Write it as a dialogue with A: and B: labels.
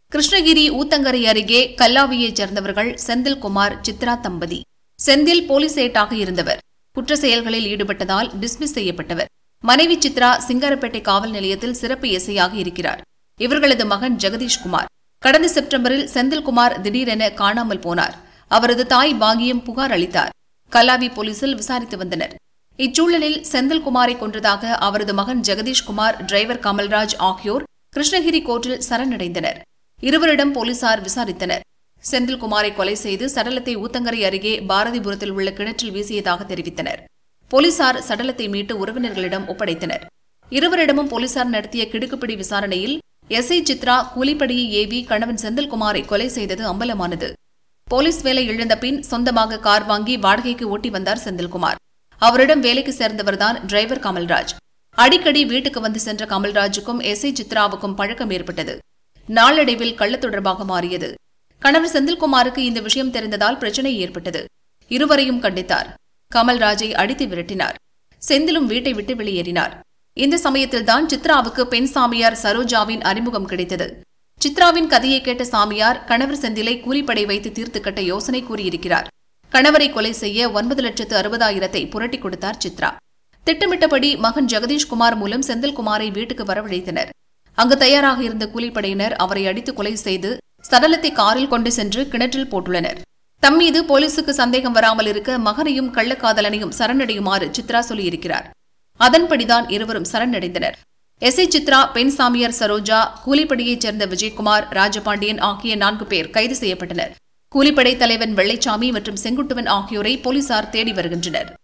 A: கிருஷ்ணகிரி ஊத்தங்கரை அருகே கல்லாவியைச் சேர்ந்தவர்கள் செந்தில்குமார் சித்ரா தம்பதி செந்தில் போலீஸ் ஏட்டாக இருந்தவர் குற்ற செயல்களில் ஈடுபட்டதால் டிஸ்மிஸ் செய்யப்பட்டவர் மனைவி சித்ரா சிங்காரப்பேட்டை காவல் நிலையத்தில் சிறப்பு எஸ்ஐயாக இருக்கிறார் இவர்களது மகன் ஜெகதீஷ்குமார் கடந்த செப்டம்பரில் செந்தில்குமார் திடீரென காணாமல் போனார் அவரது தாய் பாகியம் புகார் அளித்தார் கல்லாவி போலீசில் விசாரித்து வந்தனர் இச்சூழலில் செந்தில்குமாரை கொன்றதாக அவரது மகன் ஜெகதீஷ்குமார் டிரைவர் கமல்ராஜ் ஆகியோர் கிருஷ்ணகிரி கோர்ட்டில் சரணடைந்தனர் இருவரிடம் போலீசார் விசாரித்தனர் செந்தில்குமாரை கொலை செய்து சடலத்தை ஊத்தங்கரை அருகே பாரதிபுரத்தில் உள்ள கிணற்றில் வீசியதாக தெரிவித்தனர் போலீசார் சடலத்தை மீட்டு உறவினர்களிடம் ஒப்படைத்தனர் இருவரிடமும் போலீசார் நடத்திய கிடுக்குப்பிடி விசாரணையில் எஸ்ஐ சித்ரா கூலிப்படியை ஏவி கணவன் செந்தில்குமாரை கொலை செய்தது அம்பலமானது போலீஸ் வேலை இழந்த பின் சொந்தமாக கார் வாங்கி வாடகைக்கு ஓட்டி வந்தார் செந்தில்குமார் அவரிடம் வேலைக்கு சேர்ந்தவர்தான் டிரைவர் கமல்ராஜ் அடிக்கடி வீட்டுக்கு வந்து சென்ற கமல்ராஜுக்கும் எஸ்ஐ சித்ராவுக்கும் பழக்கம் ஏற்பட்டது நாளடைவில் கள்ள தொடர்பாக மாறியது கணவர் செந்தில்குமாருக்கு இந்த விஷயம் தெரிந்ததால் பிரச்சனை ஏற்பட்டது இருவரையும் கண்டித்தார் கமல்ராஜை அடித்து விரட்டினார் செந்திலும் வீட்டை விட்டு வெளியேறினார் இந்த சமயத்தில்தான் சித்ராவுக்கு பெண் சாமியார் சரோஜாவின் அறிமுகம் கிடைத்தது சித்ராவின் கதையை கேட்ட சாமியார் கணவர் செந்திலை கூலிப்படை வைத்து தீர்த்து கட்ட யோசனை கூறியிருக்கிறார் கணவரை கொலை செய்ய ஒன்பது லட்சத்து அறுபதாயிரத்தை புரட்டி கொடுத்தார் சித்ரா திட்டமிட்டபடி மகன் ஜெகதீஷ்குமார் மூலம் செந்தில்குமாரை வீட்டுக்கு வரவழைத்தனர் அங்கு தயாராக இருந்த கூலிப்படையினர் அவரை அடித்து கொலை செய்து சடலத்தை காரில் கொண்டு சென்று கிணற்றில் போட்டுள்ளனர் தம் மீது போலீசுக்கு சந்தேகம் வராமல் இருக்க மகனையும் கள்ளக்காதலனையும் சரணடையுமாறு சித்ரா சொல்லியிருக்கிறார் அதன்படிதான் இருவரும் சரணடைந்தனர் எஸ்ஐ சித்ரா பெண் சாமியார் சரோஜா கூலிப்படையைச் சேர்ந்த விஜயகுமார் ராஜபாண்டியன் ஆகிய நான்கு பேர் கைது செய்யப்பட்டனர் கூலிப்படை தலைவன் வெள்ளைச்சாமி மற்றும் செங்குட்டுவன் ஆகியோரை போலீசார் தேடி வருகின்றனர்